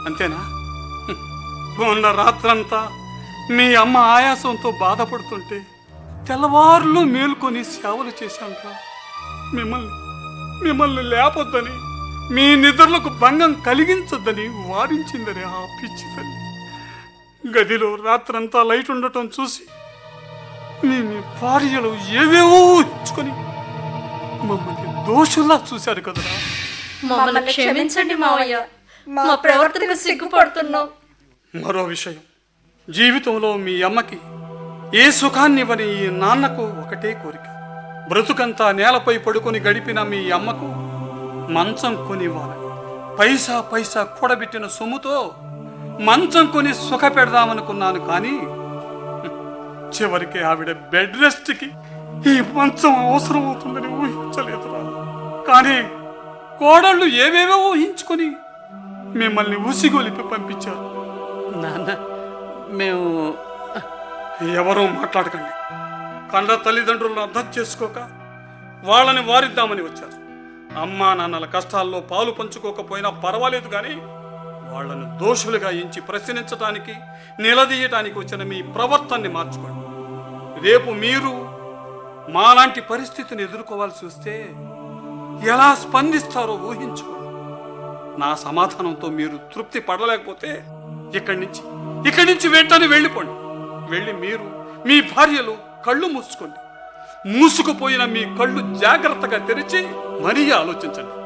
అంతేనా హ్మ్. మొన్న రాత్రంతా మీ అమ్మ ఆయాసంతో బాధపడుతుంటే తెల్లవారులు మేలుకొని సేవలు చేశాంట్రా మిమ్మల్ని మిమ్మల్ని లేపొద్దని మీ నిద్రలకు భంగం కలిగించొద్దని వారించిందని ఆ పిచ్చి తల్లి గదిలో రాత్రంతా లైట్ ఉండటం చూసి మీ మీ భార్యలు ఏవేవో ఊహించుకొని మమ్మల్ని దోషుల్లా చూశారు కదరా మమ్మల్ని క్షమించండి మావయ్య మా ప్రవర్తనకు సిగ్గుపడుతున్నాం మరో విషయం జీవితంలో మీ అమ్మకి ఏ సుఖాన్నివ్వని ఈ నాన్నకు ఒకటే కోరిక బ్రతుకంతా నేలపై పడుకొని గడిపిన మీ అమ్మకు మంచం కొనివ్వాలని పైసా పైసా కూడబెట్టిన సొమ్ముతో మంచం కొని సుఖ పెడదామనుకున్నాను కానీ హ్మ్, చివరికి ఆవిడ బెడ్ రెస్ట్కి ఈ మంచం అవసరం అవుతుందని ఊహించలేదురా కానీ కోడళ్ళు ఏవేవో ఊహించుకొని మిమ్మల్ని ఉసిగొలిపి పంపించారు నాన్న మేము ఎవరూ మాట్లాడకండి కండ తల్లిదండ్రులను అర్థం చేసుకోక వాళ్ళని వారిద్దామని వచ్చారు అమ్మా నాన్నల కష్టాల్లో పాలు పంచుకోకపోయినా పర్వాలేదు కానీ వాళ్ళను దోషులుగా ఎంచి ప్రశ్నించటానికి నిలదీయటానికి వచ్చిన మీ ప్రవర్తనని మార్చుకోండి రేపు మీరు మాలాంటి పరిస్థితిని ఎదుర్కోవాల్సి వస్తే ఎలా స్పందిస్తారో ఊహించుకోండి నా సమాధానంతో మీరు తృప్తి పడలేకపోతే ఇక్కడి నుంచి ఇక్కడి నుంచి వెంటనే వెళ్ళిపోండి వెళ్ళి మీరు మీ భార్యలు కళ్ళు మూసుకోండి మూసుకుపోయిన మీ కళ్ళు జాగ్రత్తగా తెరిచి మరీ ఆలోచించండి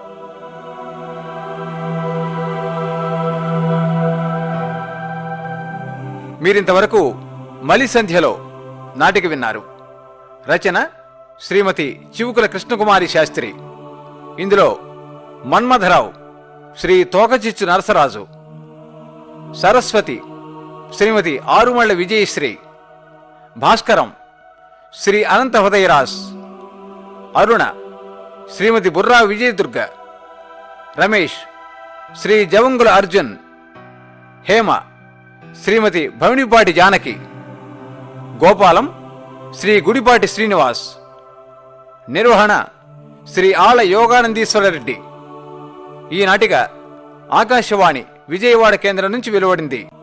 మీరింతవరకు మలి సంధ్యలో నాటిక విన్నారు రచన శ్రీమతి చివుకుల కృష్ణకుమారి శాస్త్రి ఇందులో మన్మథరావు శ్రీ తోకచిచ్చు నరసరాజు సరస్వతి శ్రీమతి ఆరుమళ్ళ విజయశ్రీ భాస్కరం శ్రీ అనంత హృదయరాజ్ అరుణ శ్రీమతి బుర్రా విజయదుర్గ రమేష్ శ్రీ జవంగుల అర్జున్ హేమ శ్రీమతి భవనిపాటి జానకి గోపాలం శ్రీ గుడిపాటి శ్రీనివాస్ నిర్వహణ శ్రీ ఆళ్ల యోగానందీశ్వరరెడ్డి ఈ నాటిక ఆకాశవాణి విజయవాడ కేంద్రం నుంచి వెలువడింది